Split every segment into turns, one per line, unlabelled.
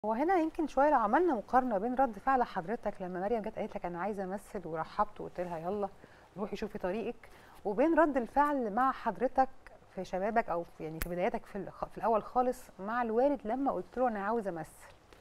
وهنا يمكن شويه لو عملنا مقارنه بين رد فعل حضرتك لما مريم جت قالت لك انا عايزه امثل ورحبت وقلت لها يلا روحي شوفي طريقك وبين رد الفعل مع حضرتك في شبابك او في يعني في بداياتك في, الخ- في الاول خالص مع الوالد لما قلت له انا عاوزه امثل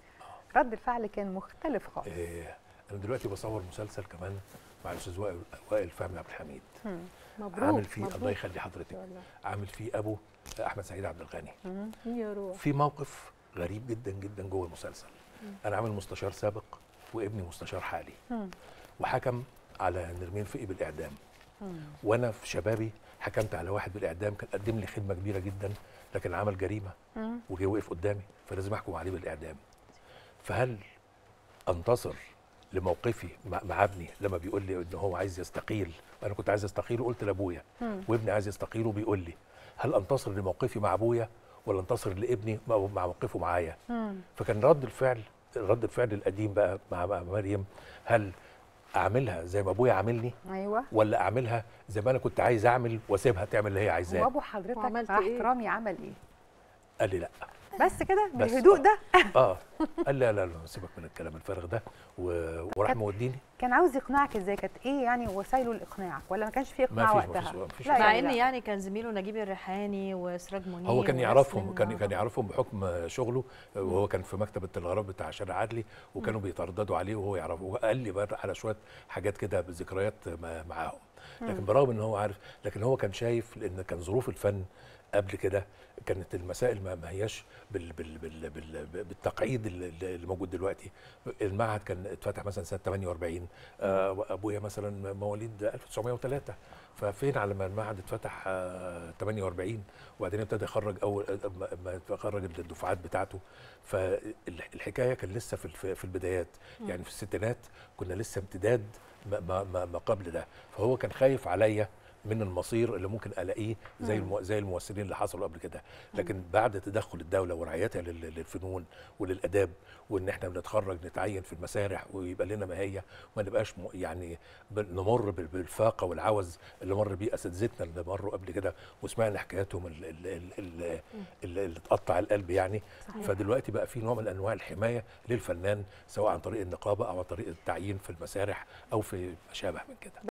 رد الفعل كان مختلف خالص
إيه انا دلوقتي بصور مسلسل كمان مع الاستاذ وائل وائل فهمي عبد الحميد
مبروك
عامل فيه
مبروك.
الله يخلي حضرتك
والله.
عامل فيه ابو احمد سعيد عبد الغني
يا روح
في موقف غريب جدا جدا جوه المسلسل انا عامل مستشار سابق وابني مستشار حالي
مم.
وحكم على نرمين فقي بالاعدام وانا في شبابي حكمت على واحد بالاعدام كان قدم لي خدمه كبيره جدا لكن عمل جريمه
مم.
وجه وقف قدامي فلازم احكم عليه بالاعدام فهل انتصر لموقفي مع, مع ابني لما بيقول لي ان هو عايز يستقيل وانا كنت عايز استقيل وقلت لابويا
مم.
وابني عايز يستقيل وبيقول لي هل انتصر لموقفي مع ابويا ولا انتصر لابني مع مع موقفه معايا
مم.
فكان رد الفعل رد الفعل القديم بقى مع مع مريم هل اعملها زي ما ابويا عاملني
ايوه
ولا اعملها زي ما انا كنت عايز اعمل واسيبها تعمل اللي هي عايزاه
وابو حضرتك
وعملت
مع
إيه؟
احترامي عمل ايه
قال لي لا
بس كده
بس.
بالهدوء ده
اه قال لي لا لا لا سيبك من الكلام الفارغ ده و... وراح
كانت-
موديني
كان عاوز يقنعك ازاي كانت ايه يعني وسائله لاقناعك ولا ما كانش فيه
ما
اقناع
فيش- ما
وقتها
فيش- ما فيش
لا
مع
يعني
ان
لا.
يعني كان زميله نجيب الريحاني وسراج منير
هو كان
وناس
يعرفهم
من-
كان كان يعرفهم بحكم شغله وهو كان في مكتب التلغراف بتاع شارع عدلي وكانوا بيترددوا عليه وهو يعرفه وقال لي بقى على شويه حاجات كده بذكريات ما- معاهم لكن برغم ان هو عارف لكن هو كان شايف لان كان ظروف الفن قبل كده كانت المسائل ما ما هياش بال بال بال بال بالتقعيد اللي اللي موجود دلوقتي المعهد كان اتفتح مثلا سنه 48 آه، وابويا مثلا مواليد 1903 ففين على ما المعهد اتفتح آه، 48 وبعدين ابتدى يخرج اول ما- ما خرج الدفعات بتاعته فالحكايه كان لسه في الف- في البدايات يعني في الستينات كنا لسه امتداد ما, ما, ما, ما قبل ده فهو كان خايف عليا من المصير اللي ممكن الاقيه زي المو زي الممثلين اللي حصلوا قبل كده لكن بعد تدخل الدوله ورعايتها لل- للفنون وللاداب وان احنا بنتخرج نتعين في المسارح ويبقى لنا ماهيه وما نبقاش م- يعني ب- نمر بال- بالفاقه والعوز اللي مر بيه اساتذتنا اللي مروا قبل كده وسمعنا حكاياتهم ال- ال- ال- ال- اللي اللي تقطع القلب يعني
صحيح.
فدلوقتي بقى في نوع من انواع الحمايه للفنان سواء عن طريق النقابه او عن طريق التعيين في المسارح او في ما شابه من كده